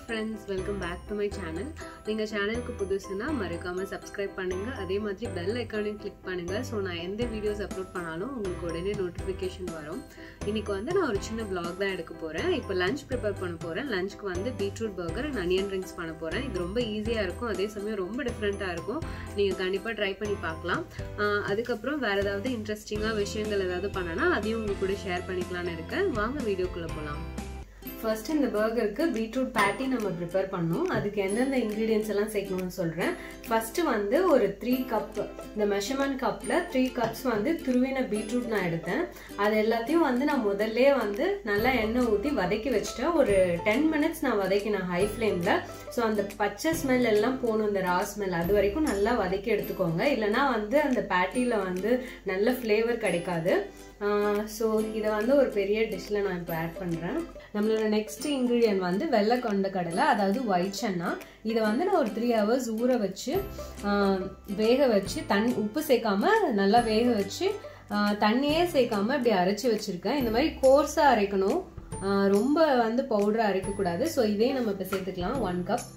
friends welcome back to my channel நீங்கள் சேனலுக்கு புதுசுனா மறக்காமல் சப்ஸ்கிரைப் பண்ணுங்கள் அதே மாதிரி பெல் ஐக்கானையும் கிளிக் பண்ணுங்கள் ஸோ நான் எந்த வீடியோஸ் அப்லோட் பண்ணாலும் உங்களுக்கு உடனே நோட்டிஃபிகேஷன் வரும் இன்றைக்கி வந்து நான் ஒரு சின்ன vlog தான் எடுக்க போகிறேன் இப்போ லஞ்ச் ப்ரிப்பேர் பண்ண போகிறேன் லஞ்ச்க்கு வந்து beetroot burger and onion rings பண்ண போகிறேன் இது ரொம்ப ஈஸியாக இருக்கும் அதே சமயம் ரொம்ப டிஃப்ரெண்ட்டாக இருக்கும் நீங்கள் கண்டிப்பாக ட்ரை பண்ணி பார்க்கலாம் ஆஹ் அதுக்கப்புறம் வேறு ஏதாவது இன்ட்ரெஸ்டிங்காக விஷயங்கள் ஏதாவது பண்ணனா அதையும் உங்க கூட ஷேர் பண்ணிக்கலாம்னு இருக்கேன் வாங்க வீடியோக்குள்ளே போகலாம் ஃபர்ஸ்ட் இந்த பர்கருக்கு பீட்ரூட் பேட்டி நம்ம ப்ரிப்பேர் பண்ணோம் அதுக்கு எந்தெந்த இன்க்ரீடியன்ஸ் எல்லாம் சேர்க்கணும்னு சொல்கிறேன் ஃபர்ஸ்ட் வந்து ஒரு த்ரீ கப் இந்த மெஷர்மெண்ட் கப்பில் த்ரீ கப்ஸ் வந்து துருவின பீட்ரூட் நான் எடுத்தேன் அது எல்லாத்தையும் வந்து நான் முதல்ல வந்து நல்லா எண்ணெய் ஊற்றி வதக்கி வச்சுட்டேன் ஒரு டென் மினிட்ஸ் நான் வதக்கினேன் ஹை ஃப்ளேமில் ஸோ அந்த பச்சை ஸ்மெல் எல்லாம் போகணும் இந்த ரா ஸ்மெல் அது வரைக்கும் நல்லா வதக்கி எடுத்துக்கோங்க இல்லைனா வந்து அந்த பேட்டியில் வந்து நல்ல ஃப்ளேவர் கிடைக்காது ஸோ இதை வந்து ஒரு பெரிய டிஷ்ஷில் நான் இப்போ ஆட் பண்ணுறேன் நம்மளோட நெக்ஸ்ட் இன்க்ரீடியன்ட் வந்து வெள்ளை கொண்ட கடலை அதாவது ஒயிட் சன்னா இதை வந்து நான் ஒரு த்ரீ ஹவர்ஸ் ஊற வச்சு வேக வச்சு தண்ணி உப்பு சேர்க்காம நல்லா வேக வச்சு தண்ணியே சேர்க்காம இப்படி அரைச்சி வச்சுருக்கேன் இந்த மாதிரி கோர்ஸாக அரைக்கணும் ரொம்ப வந்து பவுடராக அரைக்கக்கூடாது ஸோ இதையும் நம்ம இப்போ சேர்த்துக்கலாம் ஒன் கப்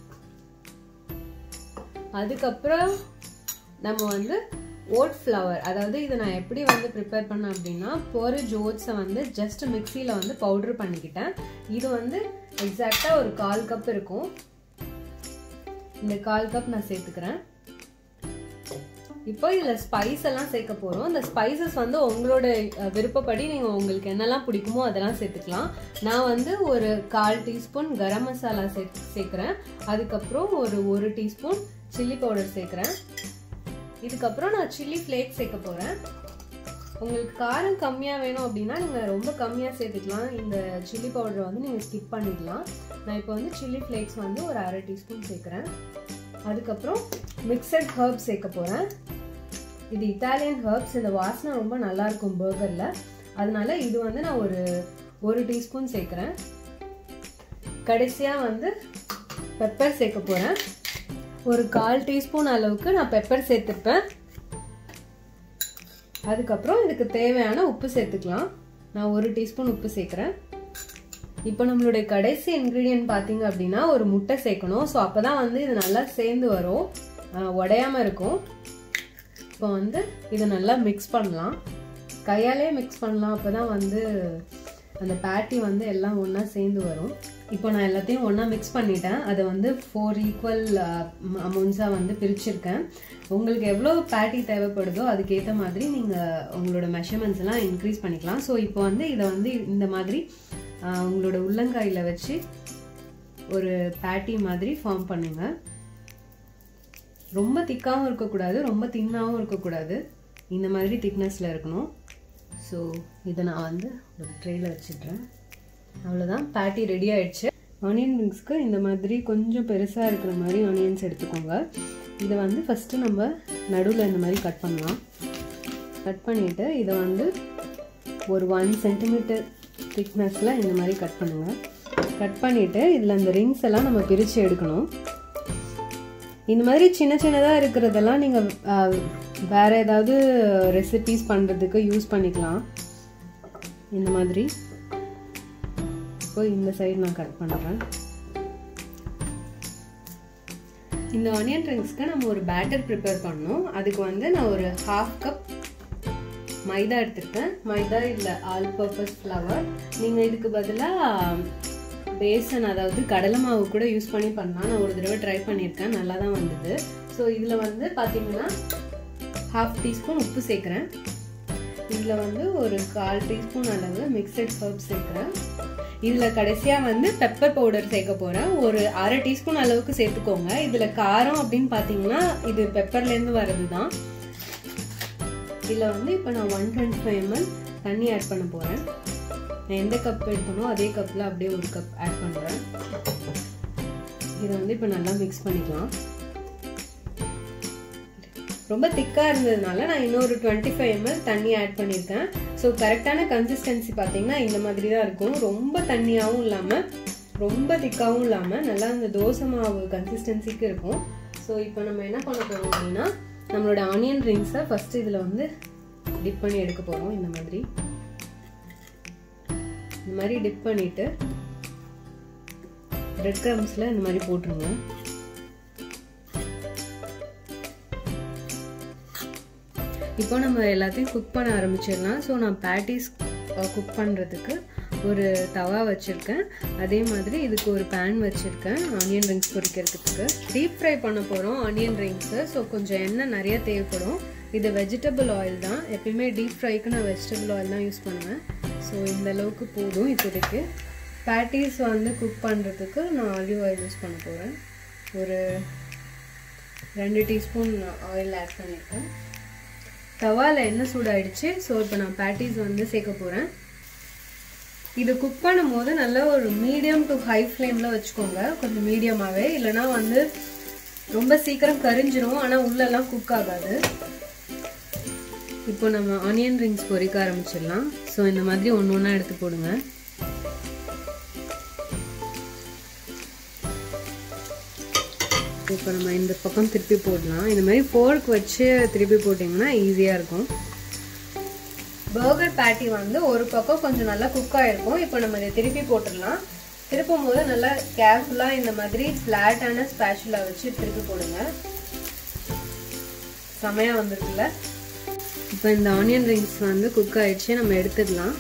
அதுக்கப்புறம் நம்ம வந்து ஓட் ஃப்ளவர் அதாவது இதை நான் எப்படி வந்து ப்ரிப்பேர் பண்ணேன் அப்படின்னா பொரிஜ் ஓட்ஸை வந்து ஜஸ்ட் மிக்சியில் வந்து பவுட்ரு பண்ணிக்கிட்டேன் இது வந்து எக்ஸாக்டாக ஒரு கால் கப் இருக்கும் இந்த கால் கப் நான் சேர்த்துக்கிறேன் இப்போ இதில் ஸ்பைஸ் எல்லாம் சேர்க்க போகிறோம் இந்த ஸ்பைசஸ் வந்து உங்களோட விருப்பப்படி நீங்கள் உங்களுக்கு என்னெல்லாம் பிடிக்குமோ அதெல்லாம் சேர்த்துக்கலாம் நான் வந்து ஒரு கால் டீஸ்பூன் கரம் மசாலா சே சேர்க்குறேன் அதுக்கப்புறம் ஒரு ஒரு டீஸ்பூன் சில்லி பவுடர் சேர்க்குறேன் இதுக்கப்புறம் நான் சில்லி ஃப்ளேக்ஸ் சேர்க்க போகிறேன் உங்களுக்கு காரம் கம்மியாக வேணும் அப்படின்னா நீங்கள் ரொம்ப கம்மியாக சேர்த்துக்கலாம் இந்த சில்லி பவுடரை வந்து நீங்கள் ஸ்கிப் பண்ணிடலாம் நான் இப்போ வந்து சில்லி ஃப்ளேக்ஸ் வந்து ஒரு அரை டீஸ்பூன் சேர்க்குறேன் அதுக்கப்புறம் மிக்சட் ஹர்ப்ஸ் சேர்க்க போகிறேன் இது இட்டாலியன் ஹர்ப்ஸ் இந்த வாசனை ரொம்ப நல்லாயிருக்கும் பர்கரில் அதனால இது வந்து நான் ஒரு ஒரு டீஸ்பூன் சேர்க்குறேன் கடைசியாக வந்து பெப்பர் சேர்க்க போகிறேன் ஒரு கால் டீஸ்பூன் அளவுக்கு நான் பெப்பர் சேர்த்துப்பேன் அதுக்கப்புறம் இதுக்கு தேவையான உப்பு சேர்த்துக்கலாம் நான் ஒரு டீஸ்பூன் உப்பு சேர்க்குறேன் இப்போ நம்மளுடைய கடைசி இன்க்ரீடியன்ட் பார்த்தீங்க அப்படின்னா ஒரு முட்டை சேர்க்கணும் ஸோ அப்போ தான் வந்து இது நல்லா சேர்ந்து வரும் உடையாமல் இருக்கும் இப்போ வந்து இதை நல்லா மிக்ஸ் பண்ணலாம் கையாலே மிக்ஸ் பண்ணலாம் அப்போ தான் வந்து அந்த பேட்டி வந்து எல்லாம் ஒன்றா சேர்ந்து வரும் இப்போ நான் எல்லாத்தையும் ஒன்றா மிக்ஸ் பண்ணிட்டேன் அதை வந்து ஃபோர் ஈக்குவல் அமௌண்ட்ஸாக வந்து பிரிச்சிருக்கேன் உங்களுக்கு எவ்வளோ பேட்டி தேவைப்படுதோ அதுக்கேற்ற மாதிரி நீங்கள் உங்களோட மெஷர்மெண்ட்ஸ் எல்லாம் இன்க்ரீஸ் பண்ணிக்கலாம் ஸோ இப்போ வந்து இதை வந்து இந்த மாதிரி உங்களோட உள்ளங்காயில் வச்சு ஒரு பேட்டி மாதிரி ஃபார்ம் பண்ணுங்க ரொம்ப திக்காகவும் இருக்கக்கூடாது ரொம்ப தின்னாகவும் இருக்கக்கூடாது இந்த மாதிரி திக்னஸில் இருக்கணும் ஸோ இதை நான் வந்து ஒரு ட்ரேயில் வச்சிடுறேன் அவ்வளோதான் பேட்டி ரெடி ஆயிடுச்சு ஆனியன் ரிங்ஸ்க்கு இந்த மாதிரி கொஞ்சம் பெருசாக இருக்கிற மாதிரி ஆனியன்ஸ் எடுத்துக்கோங்க இதை வந்து ஃபஸ்ட்டு நம்ம நடுவில் இந்த மாதிரி கட் பண்ணலாம் கட் பண்ணிவிட்டு இதை வந்து ஒரு ஒன் சென்டிமீட்டர் திக்னஸில் இந்த மாதிரி கட் பண்ணுங்கள் கட் பண்ணிவிட்டு இதில் இந்த ரிங்ஸ் எல்லாம் நம்ம பிரித்து எடுக்கணும் இந்த மாதிரி சின்ன சின்னதாக இருக்கிறதெல்லாம் நீங்கள் வேறு ஏதாவது ரெசிபீஸ் பண்ணுறதுக்கு யூஸ் பண்ணிக்கலாம் இந்த மாதிரி இப்போ இந்த சைடு நான் கட் பண்ணுறேன் இந்த ஆனியன் ரிங்ஸ்க்கு நம்ம ஒரு பேட்டர் ப்ரிப்பேர் பண்ணோம் அதுக்கு வந்து நான் ஒரு ஹாஃப் கப் மைதா எடுத்துருக்கேன் மைதா இல்லை ஆல் பர்பஸ் ஃப்ளவர் நீங்கள் இதுக்கு பதிலாக பேசன் அதாவது கடலை மாவு கூட யூஸ் பண்ணி பண்ணலாம் நான் ஒரு தடவை ட்ரை பண்ணியிருக்கேன் நல்லா தான் வந்தது ஸோ இதில் வந்து பார்த்தீங்கன்னா ஹாஃப் டீஸ்பூன் உப்பு சேர்க்குறேன் இதில் வந்து ஒரு கால் டீஸ்பூன் அளவு மிக்சட் ஹர்ப் சேர்க்குறேன் இதில் கடைசியாக வந்து பெப்பர் பவுடர் சேர்க்க போகிறேன் ஒரு அரை டீஸ்பூன் அளவுக்கு சேர்த்துக்கோங்க இதில் காரம் அப்படின்னு பார்த்தீங்கன்னா இது பெப்பர்லேருந்து வர்றது தான் இதில் வந்து இப்போ நான் ஒன் டுவெண்ட்டி ஃபைவ் எம்எல் தண்ணி ஆட் பண்ண போகிறேன் நான் எந்த கப் எடுத்தனோ அதே கப்பில் அப்படியே ஒரு கப் ஆட் பண்ணுறேன் இதை வந்து இப்போ நல்லா மிக்ஸ் பண்ணிக்கலாம் ரொம்ப திக்காக இருந்ததுனால நான் இன்னொரு டுவெண்ட்டி ஃபைவ் எம்எல் தண்ணி ஆட் பண்ணியிருக்கேன் ஸோ கரெக்டான கன்சிஸ்டன்சி பார்த்தீங்கன்னா இந்த மாதிரி தான் இருக்கும் ரொம்ப தண்ணியாகவும் இல்லாமல் ரொம்ப திக்காகவும் இல்லாமல் நல்லா இந்த தோசை மாவு கன்சிஸ்டன்சிக்கு இருக்கும் ஸோ இப்போ நம்ம என்ன பண்ண போகிறோம் அப்படின்னா நம்மளோட ஆனியன் ரிங்ஸை ஃபஸ்ட்டு இதில் வந்து டிப் பண்ணி எடுக்க போகிறோம் இந்த மாதிரி இந்த மாதிரி டிப் பண்ணிவிட்டு பிரெட் க்ரம்ஸில் இந்த மாதிரி போட்டுருங்க இப்போ நம்ம எல்லாத்தையும் குக் பண்ண ஆரம்பிச்சிடலாம் ஸோ நான் பேட்டிஸ் குக் பண்ணுறதுக்கு ஒரு தவா வச்சுருக்கேன் அதே மாதிரி இதுக்கு ஒரு பேன் வச்சுருக்கேன் ஆனியன் ரிங்ஸ் பொரிக்கிறதுக்கு டீப் ஃப்ரை பண்ண போகிறோம் ஆனியன் ரிங்ஸு ஸோ கொஞ்சம் எண்ணெய் நிறைய தேவைப்படும் இது வெஜிடபிள் ஆயில் தான் எப்பயுமே டீப் ஃப்ரைக்கு நான் வெஜிடபிள் ஆயில் தான் யூஸ் பண்ணுவேன் ஸோ இந்த அளவுக்கு போதும் இப்போதைக்கு பேட்டிஸ் வந்து குக் பண்ணுறதுக்கு நான் ஆலிவ் ஆயில் யூஸ் பண்ண போகிறேன் ஒரு ரெண்டு டீஸ்பூன் ஆயில் ஆட் பண்ணியிருக்கேன் தவாவில் எண்ணெய் சூடாயிடுச்சு ஸோ இப்போ நான் பேட்டிஸ் வந்து சேர்க்க போகிறேன் இது குக் பண்ணும் போது நல்லா ஒரு மீடியம் டு ஹை ஃப்ளேமில் வச்சுக்கோங்க கொஞ்சம் மீடியமாகவே இல்லைனா வந்து ரொம்ப சீக்கிரம் கரிஞ்சிரும் ஆனால் உள்ளெல்லாம் குக் ஆகாது இப்போ நம்ம ஆனியன் ரிங்ஸ் பொரிக்க ஆரம்பிச்சிடலாம் ஸோ இந்த மாதிரி ஒன்று ஒன்றா எடுத்து போடுங்க இப்போ நம்ம இந்த பக்கம் திருப்பி போடலாம் இந்த மாதிரி ஃபோர்க் வச்சு திருப்பி போட்டிங்கன்னா ஈஸியாக இருக்கும் பர்கர் பேட்டி வந்து ஒரு பக்கம் கொஞ்சம் நல்லா குக் ஆகிருக்கும் இப்போ நம்ம இதை திருப்பி போட்டுடலாம் திருப்பும் போது நல்லா கேர்ஃபுல்லாக இந்த மாதிரி ஃப்ளாட்டான ஸ்பேஷுலா வச்சு திருப்பி போடுங்க செமையாக வந்துருக்குல்ல இப்போ இந்த ஆனியன் ரிங்ஸ் வந்து குக் ஆயிடுச்சு நம்ம எடுத்துடலாம்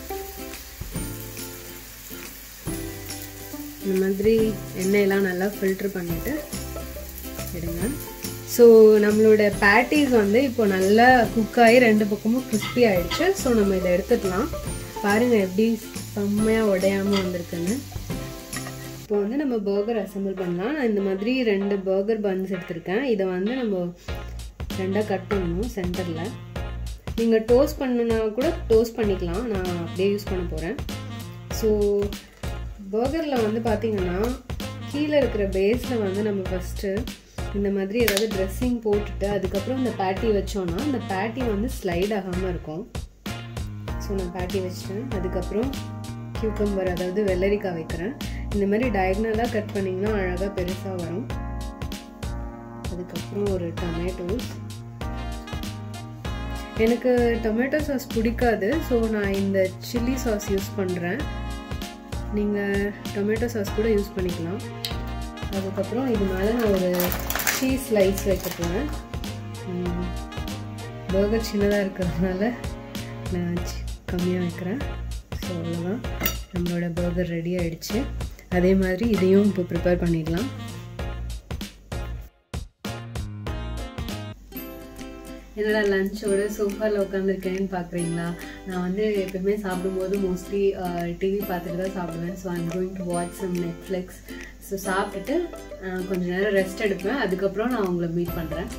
இந்த மாதிரி எண்ணெயெல்லாம் நல்லா ஃபில்டர் பண்ணிட்டு எடுங்க ஸோ நம்மளோட பேட்டிஸ் வந்து இப்போ நல்லா குக் ஆகி ரெண்டு பக்கமும் கிறிஸ்பி ஆயிடுச்சு ஸோ நம்ம இதை எடுத்துக்கலாம் பாருங்க எப்படி செம்மையாக உடையாமல் வந்திருக்குன்னு இப்போ வந்து நம்ம பர்கர் அசம்பிள் பண்ணலாம் நான் இந்த மாதிரி ரெண்டு பர்கர் பன்ஸ் எடுத்திருக்கேன் இதை வந்து நம்ம ரெண்டாக கட் பண்ணணும் சென்டரில் நீங்கள் டோஸ்ட் பண்ணுனா கூட டோஸ்ட் பண்ணிக்கலாம் நான் அப்படியே யூஸ் பண்ண போகிறேன் ஸோ பர்கரில் வந்து பார்த்திங்கன்னா கீழே இருக்கிற பேஸில் வந்து நம்ம ஃபஸ்ட்டு இந்த மாதிரி ஏதாவது ட்ரெஸ்ஸிங் போட்டுட்டு அதுக்கப்புறம் இந்த பேட்டி வச்சோன்னா இந்த பேட்டி வந்து ஸ்லைட் ஆகாமல் இருக்கும் ஸோ நான் பேட்டி வச்சிட்டேன் அதுக்கப்புறம் கியூக்கம்பர் அதாவது வெள்ளரிக்காய் வைக்கிறேன் இந்த மாதிரி டயக்னலாக கட் பண்ணிங்கன்னா அழகாக பெருசாக வரும் அதுக்கப்புறம் ஒரு டொமேட்டோஸ் எனக்கு டொமேட்டோ சாஸ் பிடிக்காது ஸோ நான் இந்த சில்லி சாஸ் யூஸ் பண்ணுறேன் நீங்கள் டொமேட்டோ சாஸ் கூட யூஸ் பண்ணிக்கலாம் அதுக்கப்புறம் இது மேலே நான் ஒரு சீஸ் ஸ்லைஸ் வைக்க போகிறேன் பர்கர் சின்னதாக இருக்கிறதுனால நான் கம்மியாக வைக்கிறேன் ஸோ அவ்வளோதான் நம்மளோட பர்கர் ரெடி ஆகிடுச்சு அதே மாதிரி இதையும் இப்போ ப்ரிப்பேர் பண்ணிடலாம் என்னடா லஞ்சோட சோஃபாவில் உட்காந்துருக்கேன்னு பார்க்குறீங்களா நான் வந்து எப்பவுமே சாப்பிடும்போது மோஸ்ட்லி டிவி பார்த்துட்டு தான் சாப்பிடுவேன் so I'm going to watch some Netflix so சாப்பிட்டுட்டு கொஞ்ச நேரம் ரெஸ்ட் எடுப்பேன் அதுக்கப்புறம் நான் உங்களை மீட் பண்ணுறேன்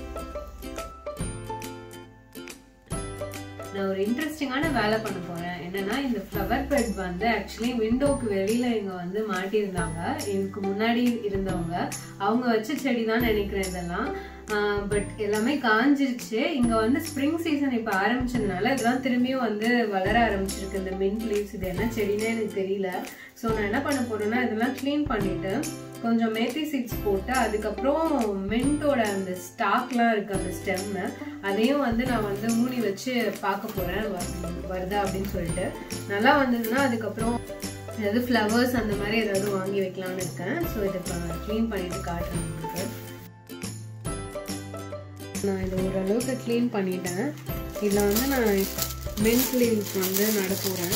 நான் ஒரு இன்ட்ரெஸ்டிங்கான வேலை பண்ண போகிறேன் என்னன்னா இந்த ஃப்ளவர் பெட் வந்து ஆக்சுவலி விண்டோக்கு வெளியில் இங்கே வந்து மாட்டியிருந்தாங்க எனக்கு முன்னாடி இருந்தவங்க அவங்க வச்ச செடி தான் நினைக்கிறேன் இதெல்லாம் பட் எல்லாமே காஞ்சிருச்சு இங்கே வந்து ஸ்ப்ரிங் சீசன் இப்போ ஆரம்பிச்சதுனால இதெல்லாம் திரும்பியும் வந்து வளர ஆரம்பிச்சிருக்கு இந்த மின்ட் லீவ்ஸ் இது என்ன செடினே எனக்கு தெரியல ஸோ நான் என்ன பண்ண போறேன்னா இதெல்லாம் க்ளீன் பண்ணிட்டு கொஞ்சம் மேத்தி சீட்ஸ் போட்டு அதுக்கப்புறம் மின்ட்டோட அந்த ஸ்டாக்லாம் இருக்கு அந்த ஸ்டெம்மு அதையும் வந்து நான் வந்து மூடி வச்சு பார்க்க போறேன் வருதா அப்படின்னு சொல்லிட்டு நல்லா வந்ததுன்னா அதுக்கப்புறம் ஏதாவது ஃப்ளவர்ஸ் அந்த மாதிரி ஏதாவது வாங்கி வைக்கலாம்னு இருக்கேன் ஸோ இதை இப்போ க்ளீன் பண்ணிட்டு காட்டுறேன் உங்களுக்கு நான் இதை ஓரளவுக்கு க்ளீன் பண்ணிட்டேன் இதில் வந்து நான் மின்ட் லீவ்ஸ் வந்து நட போகிறேன்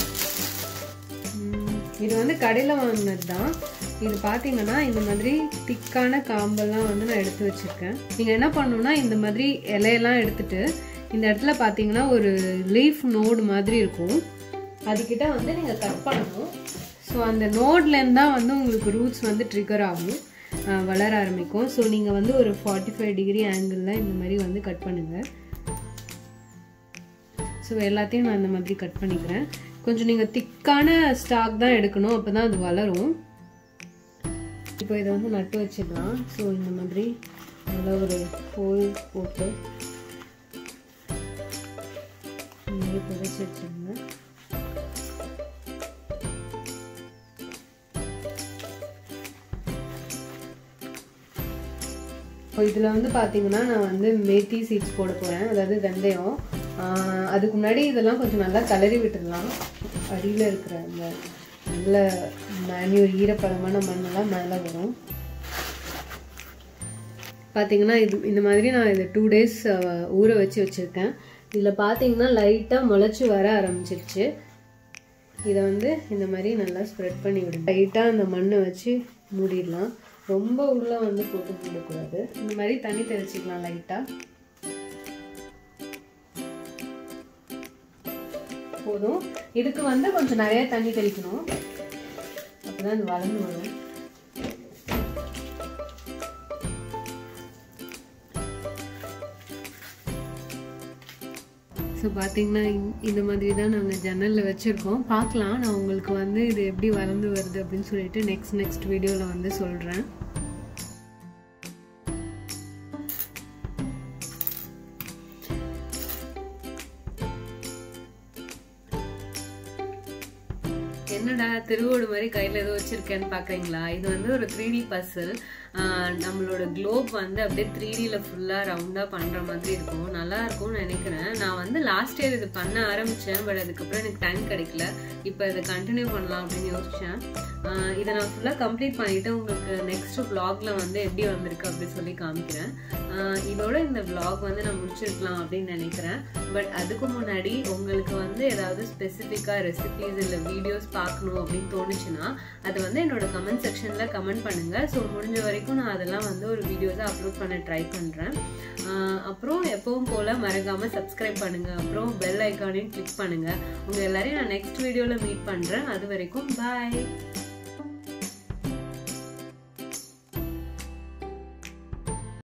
இது வந்து கடையில் வாங்கினது தான் இது பார்த்தீங்கன்னா இந்த மாதிரி திக்கான காம்பெல்லாம் வந்து நான் எடுத்து வச்சுருக்கேன் நீங்கள் என்ன பண்ணணும்னா இந்த மாதிரி இலையெல்லாம் எடுத்துட்டு இந்த இடத்துல பார்த்தீங்கன்னா ஒரு லீஃப் நோடு மாதிரி இருக்கும் அதுக்கிட்ட வந்து நீங்கள் கட் பண்ணணும் ஸோ அந்த நோட்லேருந்து தான் வந்து உங்களுக்கு ரூட்ஸ் வந்து ட்ரிகர் ஆகும் வளர ஆரம்பிக்கும் ஸோ நீங்கள் வந்து ஒரு ஃபார்ட்டி ஃபைவ் டிகிரி ஆங்கிளில் இந்த மாதிரி வந்து கட் பண்ணுங்கள் ஸோ எல்லாத்தையும் நான் இந்த மாதிரி கட் பண்ணிக்கிறேன் கொஞ்சம் நீங்கள் திக்கான ஸ்டாக் தான் எடுக்கணும் அப்போ தான் அது வளரும் இப்போ இதை வந்து நட்டு வச்சிடலாம் ஸோ இந்த மாதிரி நல்லா ஒரு ஹோல் போட்டு இந்த மாதிரி புதைச்சி வச்சுருங்க இதில் வந்து பார்த்தீங்கன்னா நான் வந்து மேத்தி சீட்ஸ் போட போகிறேன் அதாவது வெந்தயம் அதுக்கு முன்னாடி இதெல்லாம் கொஞ்சம் நல்லா கலரி விட்டுடலாம் அடியில் இருக்கிற அந்த நல்ல மேன்யூர் ஈரப்பதமான மண்ணெல்லாம் மேலே வரும் பார்த்தீங்கன்னா இது இந்த மாதிரி நான் இது டூ டேஸ் ஊற வச்சு வச்சுருக்கேன் இதில் பார்த்தீங்கன்னா லைட்டாக முளைச்சி வர ஆரம்பிச்சிருச்சு இதை வந்து இந்த மாதிரி நல்லா ஸ்ப்ரெட் பண்ணி விடுங்க லைட்டாக அந்த மண்ணை வச்சு மூடிடலாம் ரொம்ப உள்ளே வந்து போட்டு மூடக்கூடாது இந்த மாதிரி தண்ணி தெளிச்சிக்கலாம் லைட்டாக போதும் இதுக்கு வந்து கொஞ்சம் நிறைய தண்ணி தெளிக்கணும் அப்பதான் இது வளர்ந்து வரும் ஸோ பார்த்தீங்கன்னா இந்த மாதிரி தான் நாங்கள் ஜன்னலில் வச்சுருக்கோம் பார்க்கலாம் நான் உங்களுக்கு வந்து இது எப்படி வளர்ந்து வருது அப்படின்னு சொல்லிட்டு நெக்ஸ்ட் நெக்ஸ்ட் வீடியோவில் வந்து சொல்கிறேன் என்னடா திருவோடு மாதிரி கையில் ஏதோ வச்சுருக்கேன்னு பார்க்குறீங்களா இது வந்து ஒரு த்ரீ டி பசில் நம்மளோட குளோப் வந்து அப்படியே த்ரீ டியில் ஃபுல்லாக ரவுண்டாக பண்ணுற மாதிரி இருக்கும் நல்லா இருக்கும்னு நினைக்கிறேன் நான் வந்து லாஸ்ட் இயர் இது பண்ண ஆரம்பித்தேன் பட் அதுக்கப்புறம் எனக்கு டைம் கிடைக்கல இப்போ இதை கண்டினியூ பண்ணலாம் அப்படின்னு யோசித்தேன் இதை நான் ஃபுல்லாக கம்ப்ளீட் பண்ணிவிட்டு உங்களுக்கு நெக்ஸ்ட் வ்ளாகில் வந்து எப்படி வந்திருக்கு அப்படின்னு சொல்லி காமிக்கிறேன் இதோட இந்த வ்ளாக் வந்து நான் முடிச்சிருக்கலாம் அப்படின்னு நினைக்கிறேன் பட் அதுக்கு முன்னாடி உங்களுக்கு வந்து ஏதாவது ஸ்பெசிஃபிக்காக ரெசிபிஸ் இல்லை வீடியோஸ் பார்க்கணும் அப்படின்னு தோணுச்சுன்னா அது வந்து என்னோட கமெண்ட் செக்ஷனில் கமெண்ட் பண்ணுங்கள் ஸோ முடிஞ்ச வரைக்கும் நான் அதெல்லாம் வந்து ஒரு வீடியோஸை அப்லோட் பண்ண ட்ரை பண்ணுறேன் அப்புறம் எப்பவும் போல் மறக்காமல் சப்ஸ்கிரைப் பண்ணுங்கள் அப்புறம் பெல் ஐக்கானையும் கிளிக் பண்ணுங்கள் உங்கள் எல்லாரையும் நான் நெக்ஸ்ட் வீடியோவில் மீட் பண்ணுறேன் அது வரைக்கும் பாய்